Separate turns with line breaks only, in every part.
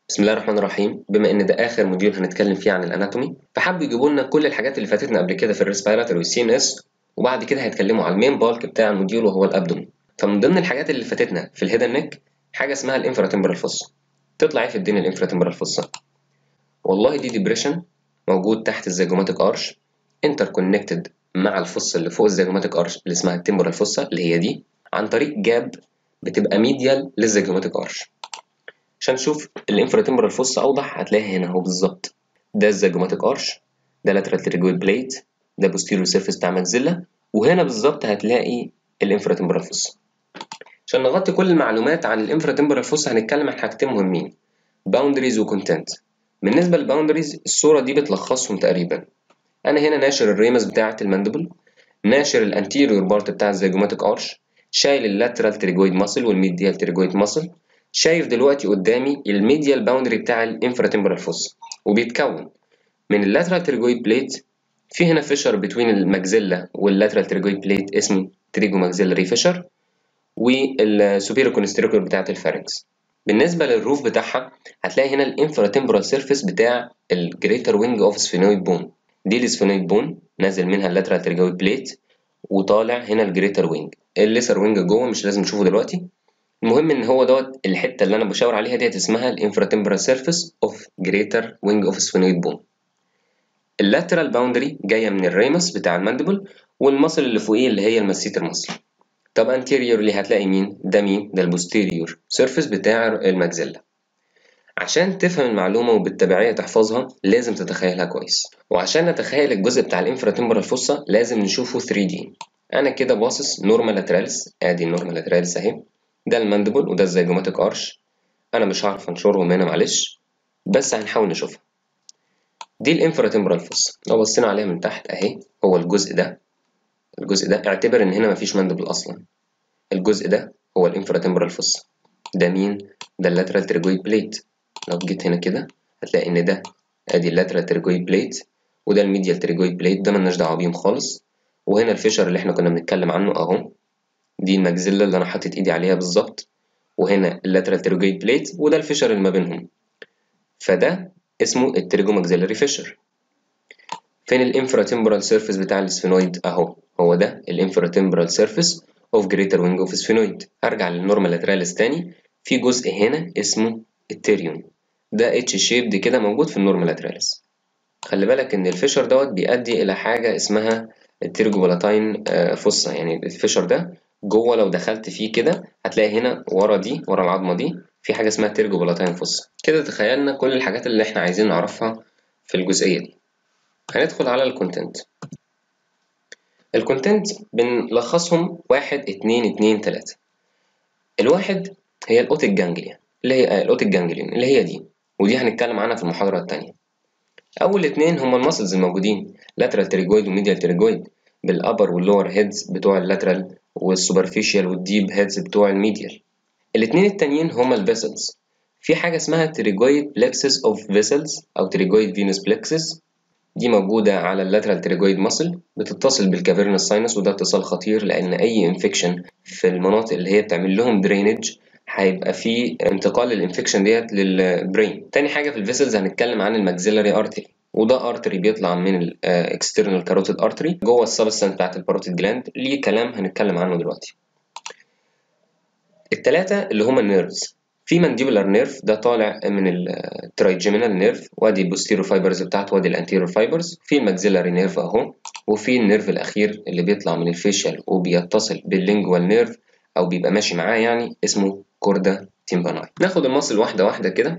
بسم الله الرحمن الرحيم بما ان ده اخر موديول هنتكلم فيه عن الاناتومي فحبوا يجيبوا لنا كل الحاجات اللي فاتتنا قبل كده في الريسبيراتوري والسي ان اس وبعد كده هيتكلموا على المين بالك بتاع الموديول وهو الابدومين فمن ضمن الحاجات اللي فاتتنا في الهيدن نيك حاجه اسمها الانفراتمبرال فوس تطلع ايه في الدنيا الانفراتمبرال فوس والله دي ديبريشن موجود تحت الزيجوماتيك ارش انتر كونكتد مع الفص اللي فوق الزيجوماتيك ارش اللي اسمها التمبرال فوسا اللي هي دي عن طريق جاب بتبقى ميديال للزيجوماتيك ارش عشان نشوف الانفراتمبرال فوسا اوضح هتلاقيها هنا اهو بالظبط ده الزيجوماتيك ارش ده لاترال تريجويد بليت ده بوستيريور سيرفيس بتاع ماكسيلا وهنا بالظبط هتلاقي الانفراتمبرال فوسا عشان نغطي كل المعلومات عن الانفراتمبرال فوسا هنتكلم عن حاجتين مهمين باوندريز وكونتنت بالنسبه للباوندريز الصوره دي بتلخصهم تقريبا انا هنا ناشر الريمس بتاعه الماندبل ناشر الانتيريور بارت بتاع الزيجوماتيك ارش شايل اللاترال تريجويد ماسل والميديال تريجويد ماسل شايف دلوقتي قدامي الميديال باوندري بتاع الانفراتمبرال فوس وبيتكون من اللاترال تريجويد بليت في هنا فيشر بين الماكسيلا واللاترال تريجويد بليت اسمه تريجو ماكسيلاري فيشر والسوبيرو كونستريكور بتاعه الفارنكس بالنسبه للروف بتاعها هتلاقي هنا الانفراتمبرال سيرفيس بتاع الجريتر وينج اوف سفينويد بون دي السفينويد بون نازل منها اللاترال تريجويد بليت وطالع هنا الجريتر وينج الليسر وينج جوه مش لازم نشوفه دلوقتي المهم ان هو دوت الحته اللي انا بشاور عليها ديت اسمها الانفراتمبرال سيرفيس اوف جريتر وينج اوف سفينويد بون اللاترال باوندري جايه من الريمس بتاع الماندبل والمصل اللي فوقيه اللي هي المسيتر مصل طب انتيريورلي هتلاقي مين ده مين ده البوستيريور سيرفيس بتاع الماكسيلا عشان تفهم المعلومه وبالتبعيه تحفظها لازم تتخيلها كويس وعشان نتخيل الجزء بتاع الانفراتمبرال فوسا لازم نشوفه 3 دي انا كده باصص نورمال لاتراليس ادي النورمال لاتراليس اهي ده الماندبل وده الزيجوماتيك ارش انا مش هعرف انشرهم هنا معلش بس هنحاول نشوفها دي الانفراتمبرال فوسا لو بصينا عليها من تحت اهي هو الجزء ده الجزء ده اعتبر ان هنا مفيش ماندبل اصلا الجزء ده هو الانفراتمبرال فوسا ده مين ده اللاترال تريجويد بليت لو جيت هنا كده هتلاقي ان ده ادي اللاترال تريجويد بليت وده الميديال تريجويد بليت ده ملناش دعوه بيهم خالص وهنا الفيشر اللي احنا كنا بنتكلم عنه اهو دي الماكسيلا اللي انا حاطط ايدي عليها بالظبط وهنا اللاترال تريجويد بليت وده الفيشر اللي ما بينهم فده اسمه التريجو ماكسيلاري فيشر فين الانفراتمبرال سيرفيس بتاع السفينويد اهو هو ده الانفراتمبرال سيرفيس اوف جريتر وينج اوف سفينويد ارجع للنورمال لاتراليس تاني في جزء هنا اسمه التيريون ده اتش شيبد كده موجود في النورمال لاتراليس خلي بالك ان الفيشر دوت بيؤدي الى حاجه اسمها التيرجوبلاتاين فوسا يعني الفيشر ده جوه لو دخلت فيه كده هتلاقي هنا ورا دي ورا العظمه دي في حاجه اسمها تيرجوبلاتاين فوسا كده تخيلنا كل الحاجات اللي احنا عايزين نعرفها في الجزئيه دي هندخل على الكونتنت الكونتنت بنلخصهم واحد اتنين اتنين تلاتة الواحد هي الأوتيك جانجليا اللي هي الأوتيك جانجليون اللي هي دي ودي هنتكلم عنها في المحاضرة التانية أول اتنين هما الماسلز الموجودين لاترال تريجويد وميديال تريجويد بالأبر واللور هيدز بتوع اللاترال والسوبرفيشال والديب هيدز بتوع الميديال الاتنين التانيين هما الفيسلز في حاجة اسمها تريجويد بلكسس اوف فيسلز أو تريجويد فينوس بلكسس دي موجودة على اللاترال تريجويد ماسل بتتصل بالكافيرنس ساينس وده اتصال خطير لأن أي انفكشن في المناطق اللي هي بتعمل لهم درينج هيبقى في انتقال الانفكشن ديت للبرين تاني حاجة في الفيسلز هنتكلم عن الماكسيلاري ارتري وده ارتري بيطلع من الاكسترنال كاروتيد ارتري جوه السبستانس بتاعت الباروتيد جلاند ليه كلام هنتكلم عنه دلوقتي التلاتة اللي هما النيرفز في مانديبولار نيرف ده طالع من الترايجيمينال نيرف وادي البوستيرو فايبرز بتاعته وادي الانتيرو فايبرز في الماكسيلاري نيرف اهو وفي النيرف الاخير اللي بيطلع من الفيشال وبيتصل باللينجوال نيرف او بيبقى ماشي معاه يعني اسمه كوردا تيمباناي ناخد المصل واحده واحده كده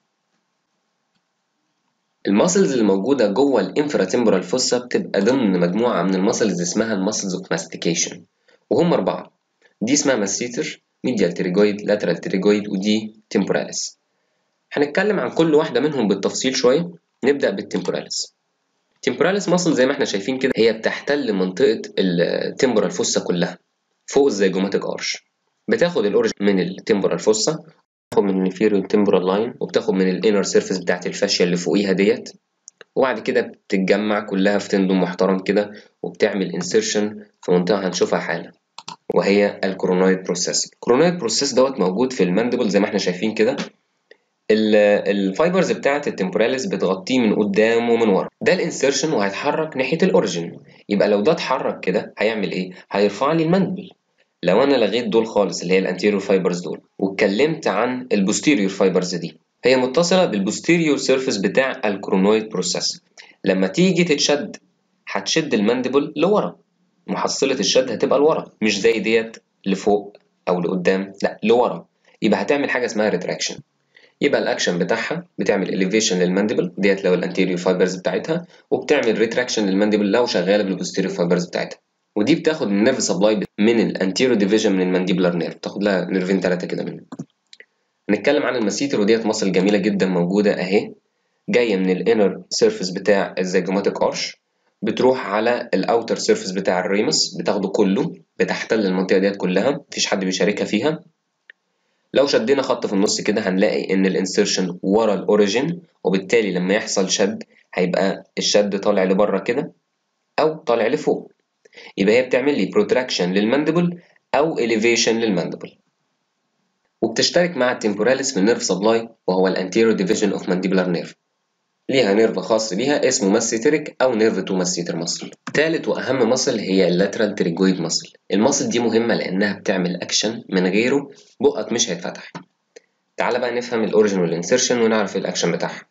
الماسلز اللي موجوده جوه الانفراتمبرال فوسا بتبقى ضمن مجموعه من الماسلز اسمها الماسلز اوف ماستيكيشن وهم اربعه دي اسمها ماسيتر ميديال تريجويد لاترال تريجويد ودي تمبوراليس هنتكلم عن كل واحدة منهم بالتفصيل شوية نبدأ بالتمبوراليس التمبوراليس ماسل زي ما احنا شايفين كده هي بتحتل منطقة التمبورال فوسا كلها فوق الزيجوماتيك ارش بتاخد الاوريجن من التمبورال فوسا بتاخد من الانفيريور تمبورال لاين وبتاخد من الانر سيرفيس بتاعت الفاشيا اللي فوقيها ديت وبعد كده بتتجمع كلها في تندون محترم كده وبتعمل انسيرشن في منطقة هنشوفها حالا وهي الكورونويد بروسيس الكورونويد بروسيس دوت موجود في الماندبل زي ما احنا شايفين كده الفايبرز بتاعه التمبوراليس بتغطيه من قدام ومن ورا ده الانسيرشن وهيتحرك ناحيه الاوريجن يبقى لو ده اتحرك كده هيعمل ايه هيرفع لي المندبل لو انا لغيت دول خالص اللي هي الانتيريور فايبرز دول واتكلمت عن البوستيريور فايبرز دي هي متصله بالبوستيريور سيرفيس بتاع الكرونويد بروسيس لما تيجي تتشد هتشد المندبل لورا محصله الشد هتبقى لورا مش زي ديت لفوق او لقدام لا لورا يبقى هتعمل حاجه اسمها ريتراكشن يبقى الاكشن بتاعها بتعمل elevation للمانديبل ديت لو الانتيريور فايبرز بتاعتها وبتعمل ريتراكشن للمانديبل لو شغاله بالبوستيريور فايبرز بتاعتها ودي بتاخد النيرف سبلاي من الانتيريور ديفيجن من المانديبولار نيرف بتاخد لها نيرفين ثلاثه كده منه هنتكلم عن المسيتر وديت مصل جميله جدا موجوده اهي جايه من الانر سيرفيس بتاع الزيجوماتيك ارش بتروح على الاوتر سيرفيس بتاع الريمس بتاخده كله بتحتل المنطقه ديت كلها مفيش حد بيشاركها فيها لو شدينا خط في النص كده هنلاقي ان الانسيرشن ورا الاوريجين وبالتالي لما يحصل شد هيبقى الشد طالع لبره كده او طالع لفوق يبقى هي بتعمل لي بروتراكشن للماندبل او elevation للماندبل وبتشترك مع التمبوراليس في النيرف سبلاي وهو الانتيريور ديفيجن اوف مانديبولار نيرف ليها نيرف خاص بيها اسمه ماسيتريك او نيرف تو ماسيتر ماسل تالت واهم ماسل هي اللاترال تريجويد ماسل الماسل دي مهمه لانها بتعمل اكشن من غيره بقك مش هيتفتح تعال بقى نفهم الاوريجن والانسيرشن ونعرف الاكشن بتاعها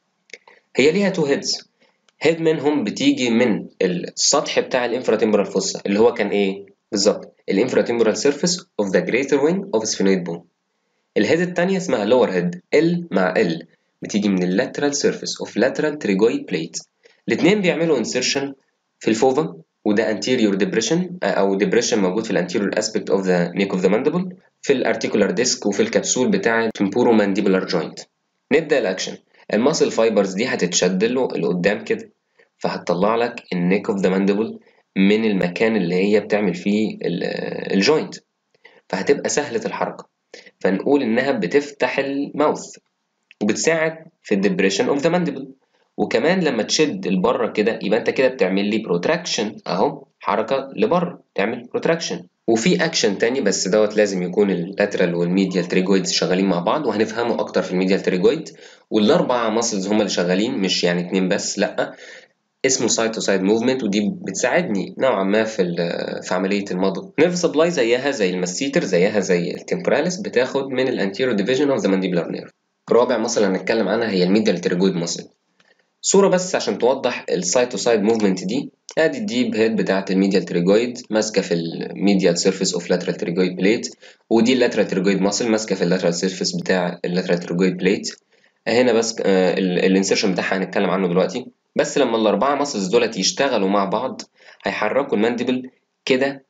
هي ليها تو هيدز هيد منهم بتيجي من السطح بتاع الانفراتيمبرال فوسا اللي هو كان ايه بالظبط الانفراتيمبرال سيرفيس اوف ذا جريتر وينج اوف سفينويد بون الهيد الثانيه اسمها لور هيد ال مع ال بتيجي من اللاترال سيرفيس اوف لاترال تريجويد بليت الاثنين بيعملوا انسيرشن في الفوفا وده anterior depression او depression موجود في الانتيريور اسبيكت اوف ذا neck اوف ذا mandible في الارتيكولار ديسك وفي الكبسول بتاع temporomandibular joint نبدا الاكشن الماسل فايبرز دي هتتشد له لقدام كده فهتطلع لك النيك اوف ذا ماندبل من المكان اللي هي بتعمل فيه الجوينت فهتبقى سهلة الحركة فنقول إنها بتفتح الماوث وبتساعد في الدبريشن اوف ذا ماندبل وكمان لما تشد لبره كده يبقى انت كده بتعمل لي بروتراكشن اهو حركه لبره تعمل بروتراكشن وفي اكشن تاني بس دوت لازم يكون اللاترال والميديال تريجويدز شغالين مع بعض وهنفهمه اكتر في الميديال تريجويد والاربع ماسلز هم اللي شغالين مش يعني اتنين بس لا اسمه سايد تو سايد موفمنت ودي بتساعدني نوعا ما في في عمليه المضغ نيرف سبلاي زيها زي المسيتر زيها زي التمبوراليس بتاخد من الانتيرو ديفيجن اوف ذا مانديبولار نيرف رابع مصل هنتكلم عنها هي الميديال تريجويد مصل صورة بس عشان توضح السايد تو سايد موفمنت دي ادي الديب هيد بتاعت الميديال تريجويد ماسكة في الميديال سيرفيس اوف لاترال تريجويد بليت ودي اللاترال تريجويد ماسل ماسكة في اللاترال سيرفيس بتاع اللاترال تريجويد بليت هنا بس آه الانسيرشن بتاعها هنتكلم عنه دلوقتي بس لما الاربعة ماسلز دولت يشتغلوا مع بعض هيحركوا المانديبل كده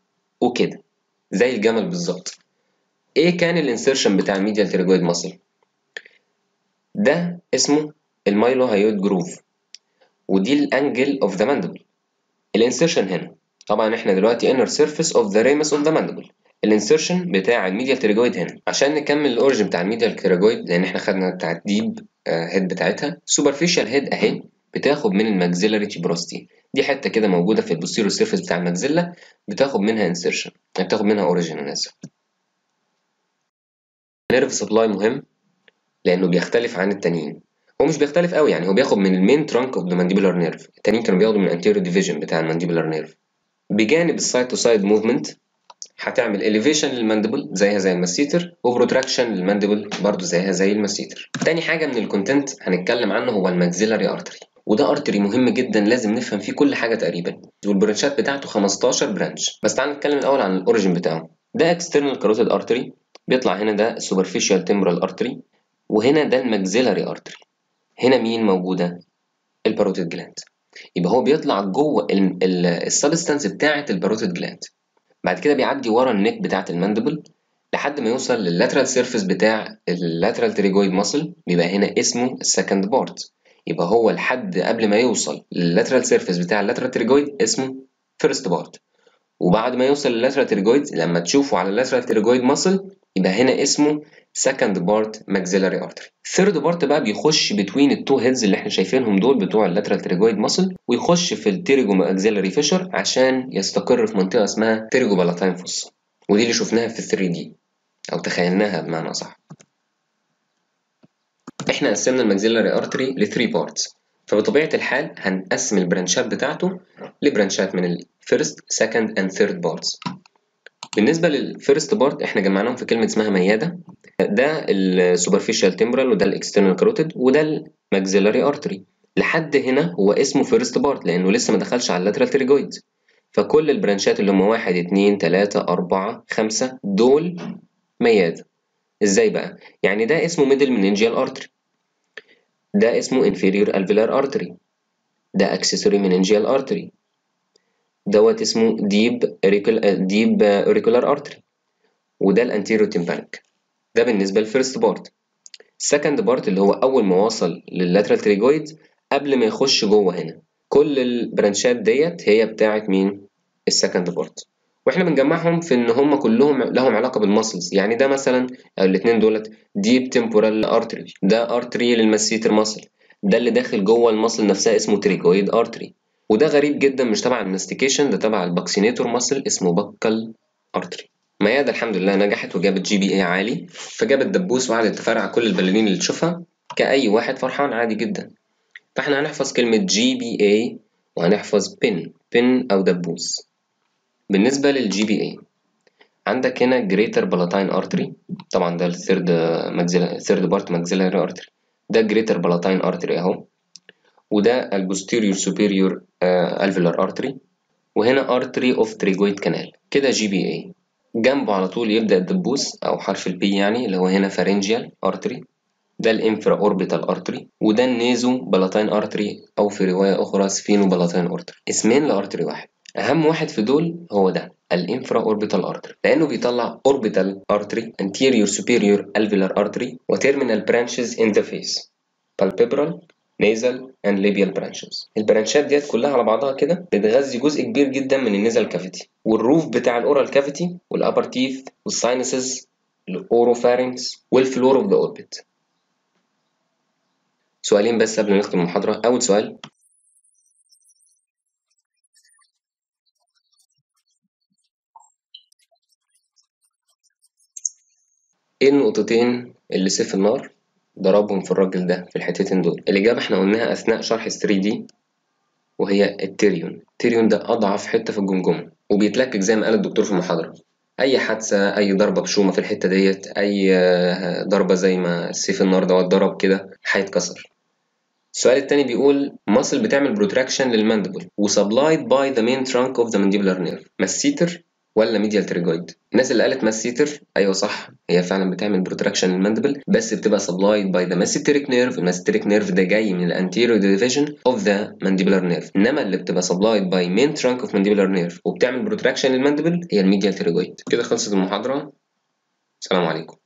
وكده زي الجمل بالظبط ايه كان الانسيرشن بتاع الميديال تريجويد ماسل ده اسمه المايلو هايود جروف ودي الانجل اوف ذا ماندبل الانسيرشن هنا طبعا احنا دلوقتي inner surface of the ramus of the mandible الانسيرشن بتاع الميديال تريجويد هنا عشان نكمل الاوريجن بتاع الميديال تريجويد لان احنا خدنا بتاع الديب هيد بتاعتها superficial هيد اهي بتاخد من الماكسيلاري تيبروستي دي حته كده موجوده في البوستيريور سيرفيس بتاع الماكسيلا بتاخد منها انسيرشن بتاخد منها اوريجن انا اسف نيرف سبلاي مهم لانه بيختلف عن التانيين هو مش بيختلف قوي يعني هو بياخد من المين ترانك اوف ذا مانديبولار نيرف التانيين كانوا بياخدوا من الانتيريور ديفيجن بتاع المانديبولار نيرف بجانب السايد تو سايد موفمنت هتعمل elevation للمانديبل زيها زي المسيتر وبروتراكشن للمانديبل برضو زيها زي المسيتر تاني حاجه من الكونتنت هنتكلم عنه هو الماكسيلاري ارتري وده ارتري مهم جدا لازم نفهم فيه كل حاجه تقريبا والبرانشات بتاعته 15 برانش بس تعال نتكلم الاول عن الاوريجن بتاعه ده اكسترنال كاروتيد ارتري بيطلع هنا ده السوبرفيشال تمبرال ارتري وهنا ده الماكسيلاري ارتري هنا مين موجوده الباروتيد جلاند يبقى هو بيطلع جوه السبستانس بتاعه الباروتيد جلاند بعد كده بيعدي ورا النك بتاعه الماندبل لحد ما يوصل لللاترال سيرفيس بتاع اللاترال تريجويد ماسل بيبقى هنا اسمه السكند بارت يبقى هو لحد قبل ما يوصل لللاترال سيرفيس بتاع اللاترال تريجويد اسمه فيرست بارت وبعد ما يوصل لللاترال تريجويد لما تشوفه على اللاترال تريجويد ماسل يبقى هنا اسمه سكند بارت ماكسيلاري ارتري ثيرد بارت بقى بيخش بتوين التو هيدز اللي احنا شايفينهم دول بتوع اللاترال تريجويد ماسل ويخش في التيريجو ماكسيلاري فيشر عشان يستقر في منطقه اسمها تيريجو بالاتاين فوس ودي اللي شفناها في 3 دي او تخيلناها بمعنى صح احنا قسمنا الماكسيلاري ارتري ل 3 بارتس فبطبيعه الحال هنقسم البرانشات بتاعته لبرانشات من الفيرست سكند اند ثيرد بارتس بالنسبه للفيرست بارت احنا جمعناهم في كلمه اسمها مياده ده السوبرفيشال تمبرال وده الاكسترنال كاروتيد وده الماكسيلاري ارتري لحد هنا هو اسمه فيرست بارت لانه لسه ما دخلش على اللاترال تريجويد فكل البرانشات اللي هم واحد اتنين تلاتة أربعة خمسة دول ميادة ازاي بقى؟ يعني ده اسمه ميدل مننجيال ارتري ده اسمه inferior alveolar artery ده accessory meningeal artery دوت اسمه deep deep auricular artery وده الانتيريو تيمبانيك ده بالنسبة للفيرست بارت السكند بارت اللي هو أول ما وصل لللاترال تريجويد قبل ما يخش جوه هنا كل البرانشات ديت هي بتاعة مين؟ السكند بارت واحنا بنجمعهم في ان هم كلهم لهم علاقه بالمسلز يعني ده مثلا الاثنين دولت ديب تمبورال ارتري ده ارتري للمسيتر ماسل ده اللي داخل جوه المسل نفسها اسمه تريكويد ارتري وده غريب جدا مش تبع الماستيكيشن ده تبع الباكسينيتور ماسل اسمه بكال ارتري ميادة الحمد لله نجحت وجابت جي بي اي عالي فجابت دبوس وقعدت تفرقع كل البلالين اللي تشوفها كأي واحد فرحان عادي جدا فاحنا هنحفظ كلمة جي بي اي وهنحفظ بن بن أو دبوس بالنسبة للجي بي اي عندك هنا جريتر بلاتاين ارتري طبعا ده الثيرد ماكسيلا ثيرد بارت ماكسيلاري ارتري ده جريتر بلاتاين ارتري اهو وده البوستيريور سوبيريور الفيلر ارتري وهنا ارتري اوف تريجويد كانال كده جي بي اي جنبه على طول يبدأ الدبوس أو حرف البي يعني اللي هو هنا فارنجيال ارتري ده الانفرا اوربيتال ارتري وده النيزو بلاتاين ارتري أو في رواية أخرى سفينو بلاتاين ارتري اسمين لارتري واحد أهم واحد في دول هو ده الانفرا اوربيتال ارتري لأنه بيطلع اوربيتال ارتري anterior superior alveolar artery وتيرمينال branches in the face palpebral nasal and labial branches البرانشات ديت كلها على بعضها كده بتغذي جزء كبير جدا من النيزل كافيتي والروف بتاع الاورال كافيتي والابر تيث والساينسز الاوروفارينكس والفلور اوف ذا اوربت سؤالين بس قبل ما نختم المحاضرة أول سؤال ايه النقطتين اللي سيف النار ضربهم في الراجل ده في الحتتين دول الإجابة احنا قلناها أثناء شرح 3 دي وهي التيريون التيريون ده أضعف حتة في الجمجمة وبيتلكك زي ما قال الدكتور في المحاضرة أي حادثة أي ضربة بشومة في الحتة ديت أي ضربة زي ما سيف النار دوت ضرب كده هيتكسر السؤال التاني بيقول ماسل بتعمل بروتراكشن للماندبل وسبلايد باي ذا مين ترانك اوف ذا مانديبولار نيرف ماسيتر ولا ميديال تريجويد الناس اللي قالت ماسيتر ايوه صح هي فعلا بتعمل بروتراكشن للماندبل بس بتبقى سبلايد باي ذا ماسيتريك نيرف الماسيتريك نيرف ده جاي من الانتيريور ديفيجن اوف ذا مانديبولار نيرف انما اللي بتبقى سبلايد باي مين ترانك اوف مانديبولار نيرف وبتعمل بروتراكشن للماندبل هي الميديال تريجويد كده خلصت المحاضره السلام عليكم